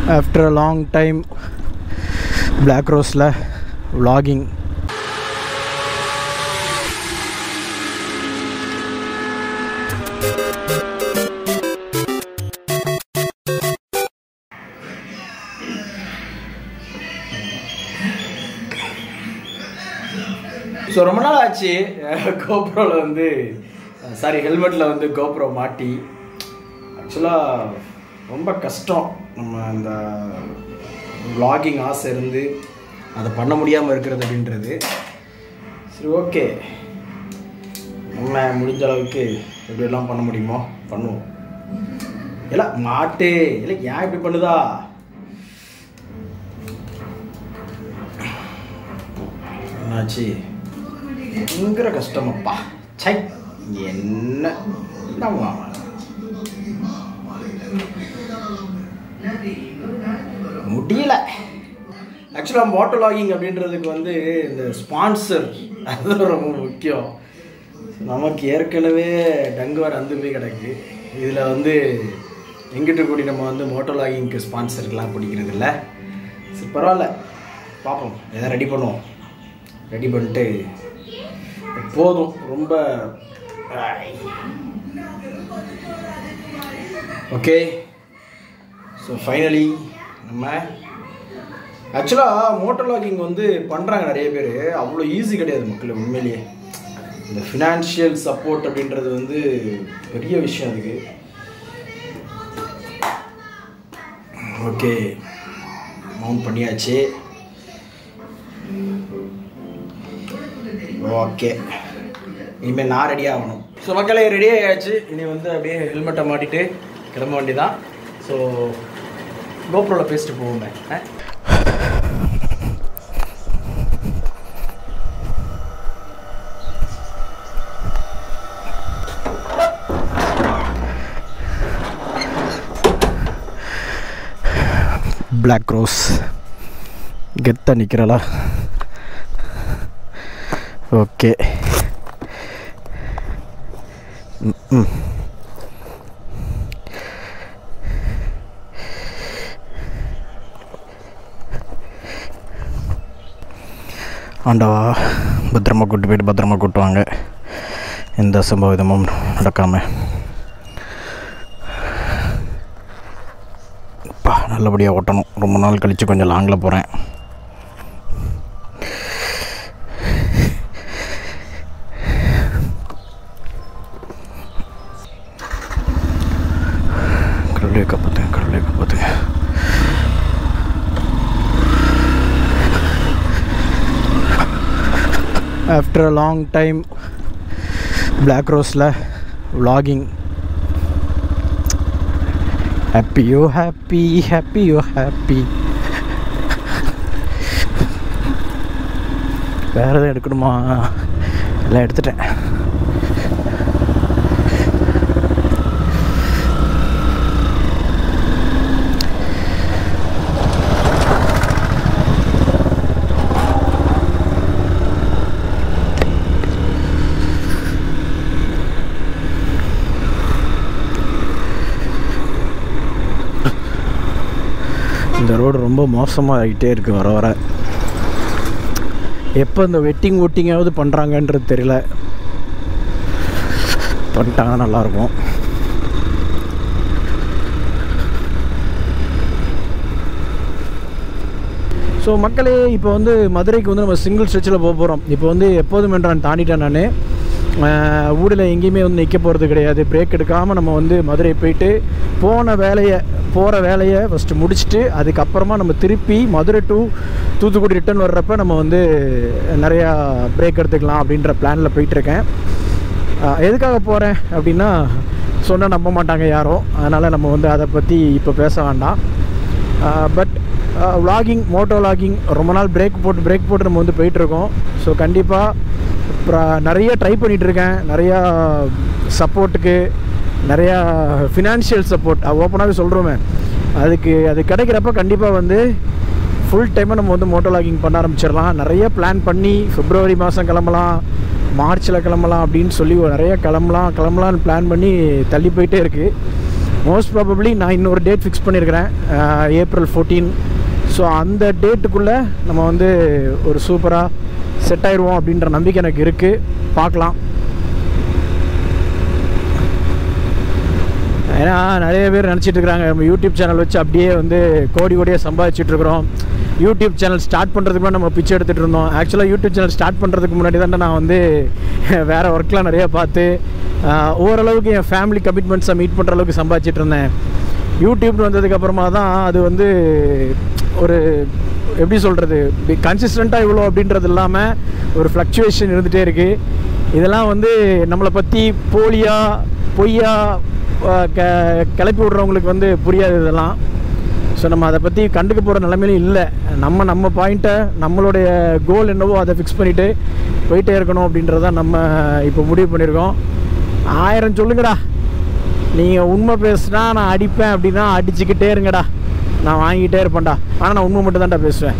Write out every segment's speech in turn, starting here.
After a long time black ரோஸில் vlogging so ரொம்ப நாள் ஆச்சு கோப்ரோவில் வந்து சாரி ஹெல்மெட்டில் வந்து கோப்ரோ மாட்டி ஆக்சுவலாக ரொம்ப கஷ்டம் நம்ம அந்த vlogging ஆசை இருந்து அதை பண்ண முடியாமல் இருக்கிறது அப்படின்றது சரி ஓகே நம்ம முடிஞ்ச அளவுக்கு எப்படியெல்லாம் பண்ண முடியுமோ பண்ணுவோம் இல்லை மாட்டு இல்லை ஏன் இப்படி பண்ணுதா என்னாச்சு பயங்கர கஷ்டமப்பா சை என்ன என்னவா? முடியல ஆக்சுவலாக மோட்டோ லாகிங் அப்படின்றதுக்கு வந்து இந்த ஸ்பான்சர் அது ரொம்ப முக்கியம் நமக்கு ஏற்கனவே டங்குவார் அந்த போய் கிடக்கு இதில் வந்து எங்கிட்ட கூடி நம்ம வந்து மோட்டோ லாகிங்க்கு ஸ்பான்சருக்கெலாம் பிடிக்கிறது இல்லை சரி பரவாயில்ல பார்ப்போம் எதாவது ரெடி பண்ணுவோம் ரெடி பண்ணிட்டு போதும் ரொம்ப ஓகே ஸோ ஃபைனலி நம்ம ஆக்சுவலாக மோட்டர் லாகிங் வந்து பண்ணுறாங்க நிறைய பேர் அவ்வளோ ஈஸி கிடையாது மக்கள் உண்மையிலேயே இந்த ஃபினான்ஷியல் சப்போர்ட் அப்படின்றது வந்து பெரிய விஷயம் அதுக்கு ஓகே மவுண்ட் பண்ணியாச்சு ஓகே இனிமேல் நான் ரெடி ஆகணும் ஸோ மக்களே ரெடி ஆயாச்சு இனி வந்து அப்படியே ஹெல்மெட்டை மாட்டிட்டு கிளம்ப வேண்டியதான் ஸோ கோப்ரோவில் பேசிட்டு போவோமே ஆ? பிளாக் ரோஸ் கெத்த நிற்கிறலா ஓகே ம் ஆண்டவா பத்திரமா கூட்டு போயிட்டு பத்திரமா கூட்டுவாங்க எந்த சம்பவிதமும் நடக்காமல் அப்பா நல்லபடியாக ஓட்டணும் ரொம்ப நாள் கழித்து கொஞ்சம் லாங்கில் போகிறேன் கடவுளே காப்பாற்றுங்க கடவுளே காப்பாற்றுங்க after a long time black ரோஸில் vlogging happy yo happy happy yo happy வேறு எதுவும் எடுக்கணுமா எல்லாம் எடுத்துட்டேன் இந்த ரோடு ரொம்ப மோசமாக ஆகிட்டே இருக்குது வர வர எப்போ இந்த வெட்டிங் ஒட்டிங்காவது பண்ணுறாங்கன்றது தெரியல பண்ணிட்டாங்கன்னா நல்லாயிருக்கும் ஸோ மக்களே இப்போ வந்து மதுரைக்கு வந்து நம்ம சிங்கிள் ஸ்ட்ரெச்சில் போக போகிறோம் இப்போ வந்து எப்போதும் என்றான் தாண்டிட்டேன் நான் ஊரில் எங்கேயுமே வந்து நிற்க போகிறது கிடையாது பிரேக் எடுக்காமல் நம்ம வந்து மதுரை போயிட்டு போன வேலையை போகிற வேலையை ஃபஸ்ட்டு முடிச்சுட்டு அதுக்கப்புறமா நம்ம திருப்பி மதுரை டு தூத்துக்குடி ரிட்டர்ன் வர்றப்ப நம்ம வந்து நிறையா பிரேக் எடுத்துக்கலாம் அப்படின்ற பிளானில் போயிட்டுருக்கேன் ஆஹ் எதுக்காக போகிறேன் அப்படின்னா சொன்னால் நம்ப மாட்டாங்க யாரும் அதனால் நம்ம வந்து அதை பற்றி இப்போ பேச வேண்டாம் பட் vlogging மோட்டோ vlogging ரொம்ப நாள் பிரேக் போட்டு பிரேக் போட்டு நம்ம வந்து போயிட்டுருக்கோம் ஸோ கண்டிப்பாக அப்புறம் நிறைய ட்ரை பண்ணிகிட்ருக்கேன் நிறையா சப்போர்ட்டுக்கு நிறையா ஃபினான்ஷியல் சப்போர்ட் ஓப்பனாகவே சொல்கிறோமே அதுக்கு அது கிடைக்கிறப்ப கண்டிப்பாக வந்து ஃபுல் டைமாக நம்ம வந்து மோட்டோ லாகிங் பண்ண ஆரம்பிச்சிடலாம் நிறைய பிளான் பண்ணி பிப்ரவரி மாதம் கிளம்பலாம் மார்ச்சில் கிளம்பலாம் அப்படின்னு சொல்லி ஒரு நிறைய கிளம்பலாம் கிளம்பலான்னு பிளான் பண்ணி தள்ளி போயிட்டே இருக்குது மோஸ்ட் ப்ராபப்ளி நான் இன்னொரு டேட் ஃபிக்ஸ் பண்ணியிருக்கிறேன் ஏப்ரல் ஃபோர்டீன் ஸோ அந்த டேட்டுக்குள்ளே நம்ம வந்து ஒரு சூப்பராக செட் ஆயிடுவோம் அப்படின்ற நம்பிக்கை எனக்கு இருக்குது பார்க்கலாம் ஏன்னா நிறைய பேர் நினச்சிட்டு இருக்கிறாங்க நம்ம யூடியூப் சேனல் வச்சு அப்படியே வந்து கோடி கோடியாக சம்பாதிச்சுட்டு இருக்கிறோம் யூடியூப் சேனல் ஸ்டார்ட் பண்ணுறதுக்கு முன்னாடி நம்ம பிச்சை எடுத்துகிட்டு இருந்தோம் ஆக்சுவலாக யூடியூப் சேனல் ஸ்டார்ட் பண்ணுறதுக்கு முன்னாடி தான் நான் வந்து வேறு ஒர்க்லாம் நிறைய பார்த்து ஆஹ், ஓரளவுக்கு என் ஃபேமிலி கமிட்மெண்ட்ஸை மீட் பண்ணுற அளவுக்கு சம்பாதிச்சிட்டு இருந்தேன் யூடியூப்னு வந்ததுக்கப்புறமா தான் அது வந்து ஒரு எப்படி சொல்கிறது கன்சிஸ்டண்ட்டாக இவ்வளோ அப்படின்றது இல்லாமல் ஒரு ஃப்ளக்சுவேஷன் இருந்துகிட்டே இருக்குது இதெல்லாம் வந்து நம்மளை பற்றி போலியா பொய்யா ஆஹ், க கிளப்பி விட்றவங்களுக்கு வந்து புரியாது இதெல்லாம் ஸோ நம்ம அதை பற்றி கண்டுக்க போகிற நிலைமையிலும் இல்லை நம்ம நம்ம பாயிண்ட்டை நம்மளுடைய கோல் என்னவோ அதை ஃபிக்ஸ் பண்ணிவிட்டு போயிட்டே இருக்கணும் அப்படின்றத நம்ம இப்போ முடிவு பண்ணியிருக்கோம் ஆயிரம் சொல்லுங்கடா நீங்கள் உண்மை பேசுனா நான் அடிப்பேன் அப்படின்னா அடிச்சுக்கிட்டே இருங்கடா நான் வாங்கிட்டே இருப்பேன்டா ஆனால் நான் உண்மை மட்டும் தான்டா பேசுவேன்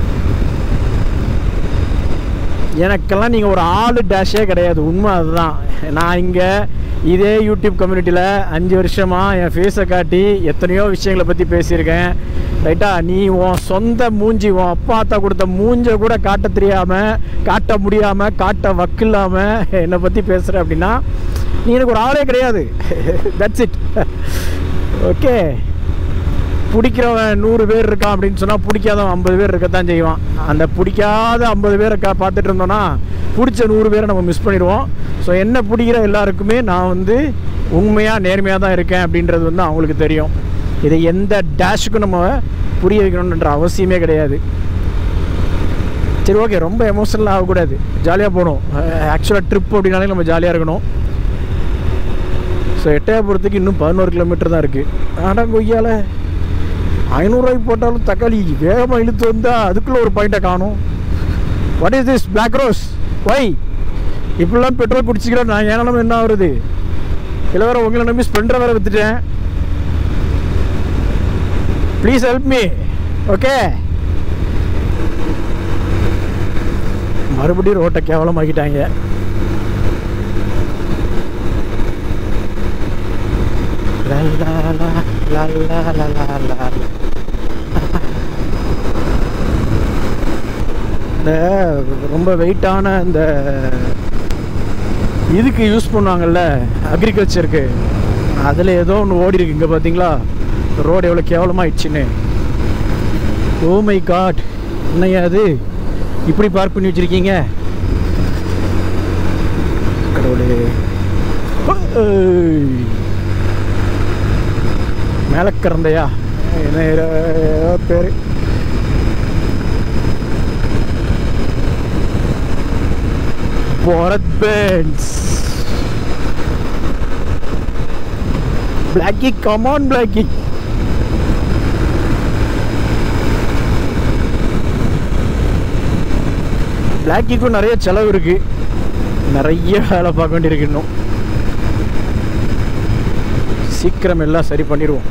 எனக்கெல்லாம் நீங்கள் ஒரு ஆளு டேஷே கிடையாது உண்மை அதுதான் நான் இங்கே இதே யூடியூப் கம்யூனிட்டியில் அஞ்சு வருஷமாக என் ஃபேஸை காட்டி எத்தனையோ விஷயங்களை பற்றி பேசியிருக்கேன் ரைட்டா நீ உன் சொந்த மூஞ்சி உன் அப்பா அத்தா கொடுத்த மூஞ்சை கூட காட்ட தெரியாமல் காட்ட முடியாமல் காட்ட வக்கில்லாமல் என்னை பற்றி பேசுகிற அப்படின்னா நீ எனக்கு ஒரு ஆளே கிடையாது தட்ஸ் இட் ஓகே பிடிக்கிறவன் நூறு பேர் இருக்கான் அப்படின்னு சொன்னால் பிடிக்காதவன் ஐம்பது பேர் இருக்கத்தான் செய்வான் அந்த பிடிக்காத ஐம்பது பேரை கா பார்த்துட்டு இருந்தோன்னா பிடிச்ச நூறு பேரை நம்ம மிஸ் பண்ணிடுவோம் ஸோ என்ன பிடிக்கிற எல்லாருக்குமே நான் வந்து உண்மையாக நேர்மையாக தான் இருக்கேன் அப்படின்றது வந்து அவங்களுக்கு தெரியும் இதை எந்த டேஷுக்கும் நம்ம புரிய வைக்கணுன்ற அவசியமே கிடையாது சரி ஓகே ரொம்ப எமோஷனல் ஆகக்கூடாது ஜாலியாக போகணும் ஆக்சுவலாக ட்ரிப் அப்படின்னாலே நம்ம ஜாலியாக இருக்கணும் ஸோ எட்டயபுரத்துக்கு இன்னும் பதினோரு கிலோமீட்டர் தான் இருக்குது ஆனால் கொய்யால ஐநூறுரூவாய்க்கு போட்டாலும் தக்காளி வேகமாக இழுத்து வந்தால் அதுக்குள்ளே ஒரு பாயிண்ட்டை காணும் what is this black rose why இப்படிலாம் பெட்ரோல் குடிச்சிக்கிறேன் நான் ஏன் நிலமை என்ன வருது இல்லை வேற உங்களை நம்பி ஸ்ப்ளெண்டரை வேற வித்துட்டேன் ப்ளீஸ் ஹெல்ப் மீ ஓகே மறுபடியும் ரோட்டை கேவலமாக்கிட்டாங்க லா லா லா லா லா லா லா லா இந்த ரொம்ப வெயிட்டான இந்த இதுக்கு யூஸ் பண்ணுவாங்கல்ல அக்ரிகல்ச்சருக்கு அதில் ஏதோ ஒன்று ஓடி இருக்கு இங்கே பார்த்தீங்களா ரோடு எவ்வளோ கேவலமாயிடுச்சுன்னு ஓ மை காட் என்னையா அது இப்படி பார்க் பண்ணி வச்சிருக்கீங்க கடவுளே ஏய். மேலே கறந்தையா என்ன ஏதோ பேர் Borat Benz. Blackie, come on, Blackie. பிளாக்கிக்கும் நிறைய செலவு இருக்கு நிறைய வேலை பார்க்க வேண்டியிருக்கு இன்னும் சீக்கிரம் எல்லாம் சரி பண்ணிடுவோம்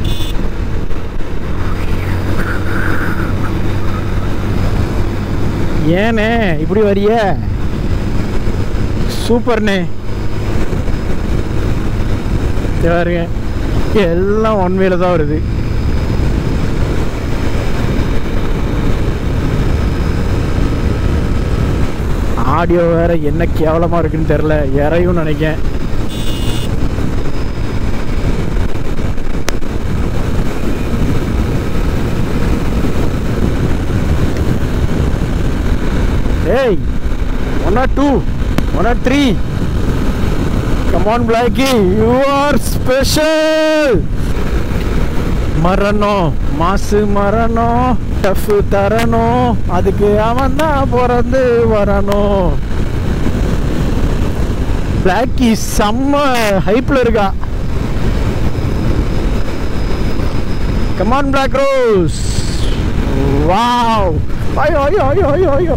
ஏனே இப்படி வரிய சூப்பர்ண்ணே இங்க பாருங்க எல்லாம் ஒன் வேல தான் வருது ஆடியோ வேற என்ன கேவலமா இருக்குன்னு தெரியல இறையும் நினைக்கேன் ஏய் one or two one or three Come on, Blackie, you are special. மரணம் மாசு மரணம் டஃப் தரணும் அதுக்கு அவன் தான் பிறந்து வரணும் பிளாக்கி செம்ம ஹைப்ல இருக்கா கமான் பிளாக் ரோஸ் வாவ் ஐயோ ஐயோ ஐயோ ஐயோ ஐயோ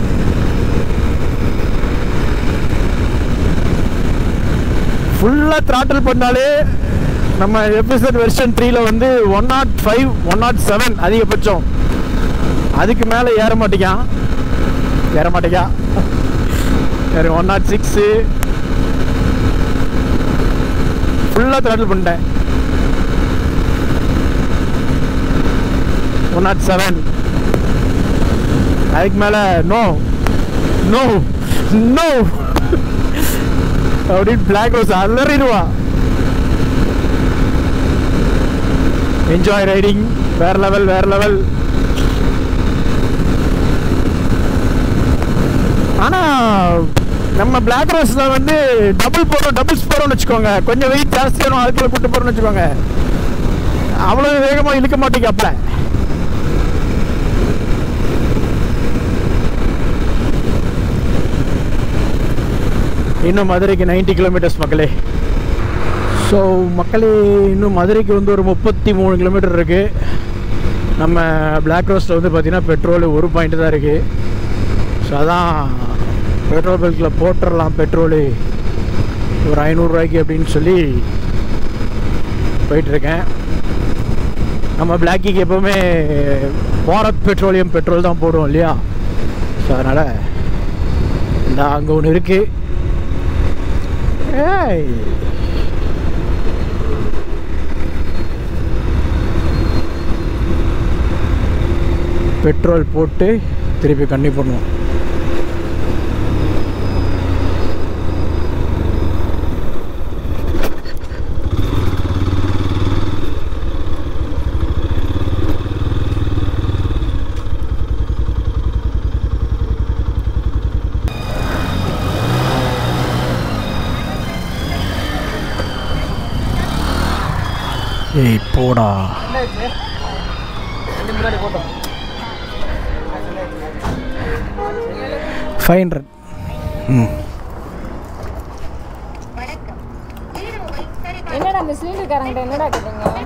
ஃபுல்லாக த்ராட்டில் பண்ணாலே நம்ம எபிசோட் வெர்ஷன் த்ரீல வந்து one nought five one nought seven அதிகபட்சம் அதுக்கு மேலே ஏற மாட்டேங்கான் ஏற மாட்டேங்கா சரி ஒன் நாட் சிக்ஸு ஃபுல்லாக த்ராட்டில் பண்ணிட்டேன் ஒன் நாட் செவன் அதுக்கு மேலே நோ நோ நோ அப்படின்னு பிளாக் ரோஸ் அலறிடுவா என்ஜாய் ரைடிங் வேற லெவல் வேற லெவல் ஆனா நம்ம பிளாக் ரோஸ்ல வந்து டபுள் போறோம் டபுள்ஸ் போறோம்னு வச்சுக்கோங்க கொஞ்சம் வெயிட் ஜாஸ்தியான ஆட்களை கூட்டு போறோம்னு வச்சுக்கோங்க அவ்வளவு வேகமா இழுக்க மாட்டேங்க அப்ப இன்னும் மதுரைக்கு 90 கிலோமீட்டர்ஸ் மக்களே ஸோ மக்களே இன்னும் மதுரைக்கு வந்து ஒரு முப்பத்தி மூணு கிலோமீட்டர் இருக்குது நம்ம பிளாக் ரோஸ்ட்டில் வந்து பார்த்திங்கன்னா பெட்ரோல் ஒரு பாயிண்ட் தான் இருக்குது ஸோ அதான் பெட்ரோல் பல்கில் போட்டுடலாம் பெட்ரோலு ஒரு ஐநூறுரூவாய்க்கு அப்படின்னு சொல்லி போயிட்டுருக்கேன் நம்ம பிளாக்கிக்கு எப்போவுமே பாரத் பெட்ரோலியம் பெட்ரோல் தான் போடுவோம் இல்லையா ஸோ அதனால் இந்த அங்கே ஒன்று இருக்குது ஏய் பெட்ரோல் போட்டு திருப்பி கண்ணி பண்ணுவோம் ஏய் போடா ஃபைவ் ஹண்ட்ரட் ம் என்னடா அந்த சிலிண்டர்காரங்கிட்ட என்னடா கேட்டீங்க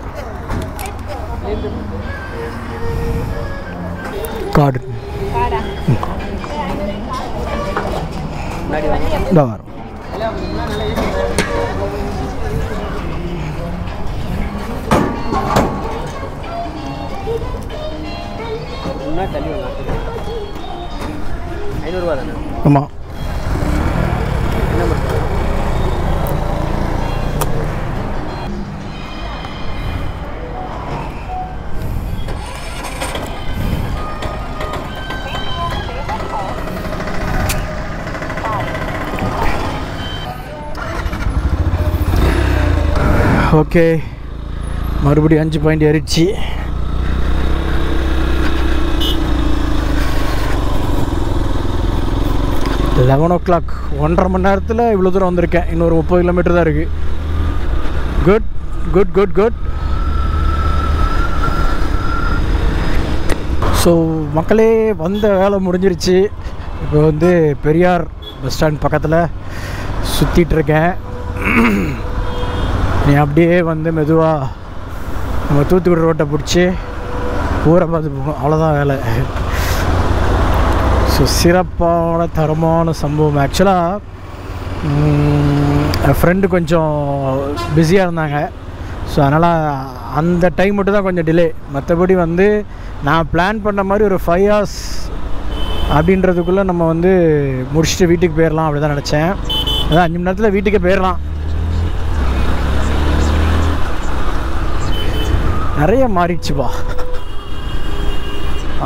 கார்டு காடா இந்த வரும் ஐநூறுரூவா தானே ஆமாம் ஓகே மறுபடியும் அஞ்சு பாயிண்ட் ஏறிடுச்சு லெவன் ஓ கிளாக் ஒன்றரை மணி நேரத்தில் இவ்வளோ தூரம் வந்திருக்கேன் இன்னொரு முப்பது கிலோமீட்டர் தான் இருக்குது good good good good so மக்களே வந்த வேலை முடிஞ்சிருச்சு இப்போ வந்து பெரியார் பஸ் ஸ்டாண்ட் பக்கத்தில் சுற்றிட்டு இருக்கேன் நீ அப்படியே வந்து மெதுவாக நம்ம தூத்துக்குடி ரோட்டை பிடிச்சி ஊரை பார்த்து போகணும் அவ்வளோதான் வேலை ஸோ சிறப்பான தரமான சம்பவம் ஆக்சுவலாக என் ஃப்ரெண்டு கொஞ்சம் பிஸியாக இருந்தாங்க ஸோ அதனால் அந்த டைம் மட்டும் தான் கொஞ்சம் டிலே மற்றபடி வந்து நான் பிளான் பண்ண மாதிரி ஒரு ஃபைவ் ஹவர்ஸ் அப்படின்றதுக்குள்ளே நம்ம வந்து முடிச்சுட்டு வீட்டுக்கு போயிடலாம் அப்படி தான் நினச்சேன் அதான் அஞ்சு மணி நேரத்தில் வீட்டுக்கே போயிடலாம் நிறைய மாறிடுச்சுப்பா ஆ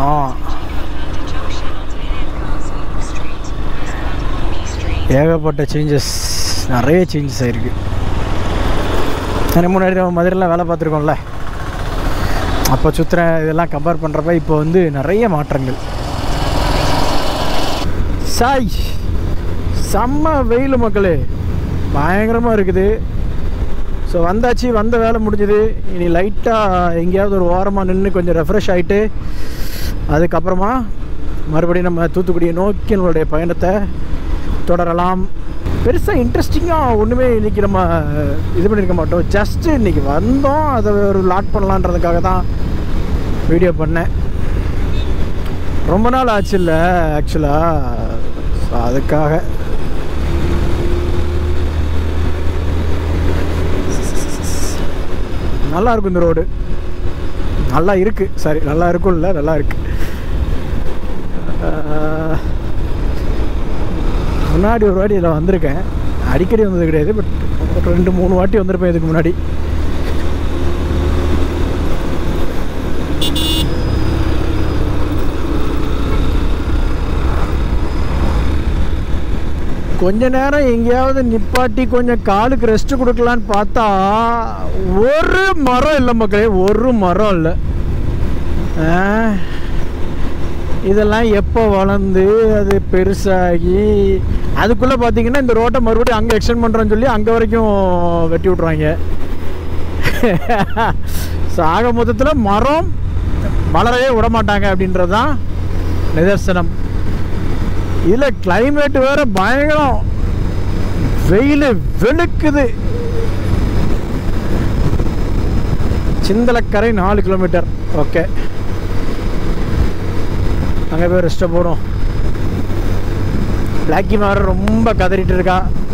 ஏகப்பட்ட சேஞ்சஸ் நிறைய சேஞ்சஸ் ஆயிருக்கு எனக்கு முன்னாடி நம்ம மதுரையில் வேலை பார்த்துருக்கோம்ல அப்போ சுற்றுற இதெல்லாம் கம்பேர் பண்ணுறப்ப இப்போ வந்து நிறைய மாற்றங்கள் சாய் செம்ம வெயில் மக்களே பயங்கரமாக இருக்குது ஸோ வந்தாச்சு வந்த வேலை முடிஞ்சுது இனி லைட்டாக எங்கேயாவது ஒரு ஓரமாக நின்று கொஞ்சம் ரெஃப்ரெஷ் ஆகிட்டு அதுக்கப்புறமா மறுபடியும் நம்ம தூத்துக்குடியை நோக்கி நம்மளுடைய பயணத்தை தொடரலாம் பெருசாக இன்ட்ரெஸ்டிங்காக ஒன்றுமே இன்றைக்கி நம்ம இது பண்ணியிருக்க மாட்டோம் ஜஸ்ட்டு இன்றைக்கி வந்தோம் அதை ஒரு லாட் பண்ணலான்றதுக்காக தான் வீடியோ பண்ணேன் ரொம்ப நாள் ஆச்சு இல்லை ஆக்சுவலாக ஸோ அதுக்காக நல்லா இருக்கும் இந்த ரோடு நல்லா இருக்குது சாரி நல்லா இருக்கும்ல நல்லா இருக்கு ஆஹ், முன்னாடி ஒரு வாட்டி இதில் வந்திருக்கேன் அடிக்கடி வந்தது கிடையாது பட் ஒரு ரெண்டு மூணு வாட்டி வந்திருப்பேன் இதுக்கு முன்னாடி கொஞ்ச நேரம் எங்கேயாவது நிப்பாட்டி கொஞ்சம் காலுக்கு ரெஸ்ட் கொடுக்கலான்னு பார்த்தா ஒரு மரம் இல்லை மக்களே ஒரு மரம் இல்லை ஆ, இதெல்லாம் எப்போ வளர்ந்து அது பெருசாகி அதுக்குள்ளே பார்த்தீங்கன்னா இந்த ரோட்டை மறுபடியும் அங்கே எக்ஸ்டெண்ட் பண்ணுறோன்னு சொல்லி அங்கே வரைக்கும் வெட்டி விட்ருவாங்க ஸோ ஆக மொத்தத்தில் மரம் வளரவே விட மாட்டாங்க அப்படின்றது தான் நிதர்சனம் இதில் கிளைமேட் வேற பயங்கரம் வெயில் வெளுக்குது சிந்தலக்கரை நாலு கிலோமீட்டர் ஓகே அங்கே போய் ரெஸ்ட்டை போகிறோம் பிளாக்கி மாற ரொம்ப கதறிட்டு இருக்கா